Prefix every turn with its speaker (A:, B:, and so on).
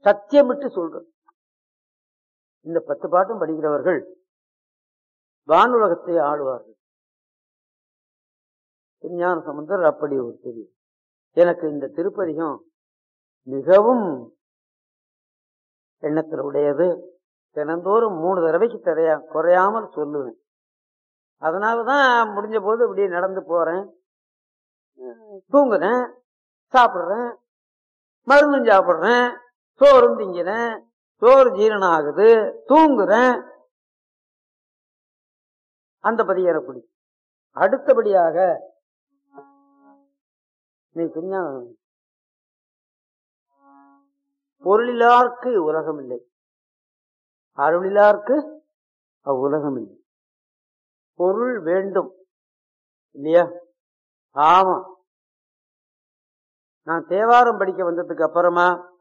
A: சத்தியமிட்டு சொல்றேன் இந்த பத்து பாட்டும் படிக்கிறவர்கள் வானுலகத்தை ஆளுவார்கள் விஞ்ஞான சம்பந்தர் அப்படி ஒரு தெரியும் எனக்கு இந்த திருப்பதிகம் மிகவும் எண்ணத்தில் உடையது தினந்தோறும் மூணு தடவைக்கு தரையா குறையாமல் சொல்லுவேன் அதனாலதான் முடிஞ்ச போது இப்படி நடந்து போறேன் அஹ் தூங்குறேன் சாப்பிடுறேன் மருந்தும் சாப்பிடுறேன் சோறும் திங்கிறேன் சோறு ஜீரணம் ஆகுது தூங்குறேன் அந்த பதிய எனக்கு பிடிக்கும் அடுத்தபடியாக நீ சொன்ன பொருளிலார்க்கு உலகம் இல்லை அருளிலார்க்கு அவ்வுலகம் இல்லை பொருள் வேண்டும் இல்லையா ஆமா நான் தேவாரம் படிக்க வந்ததுக்கு அப்புறமா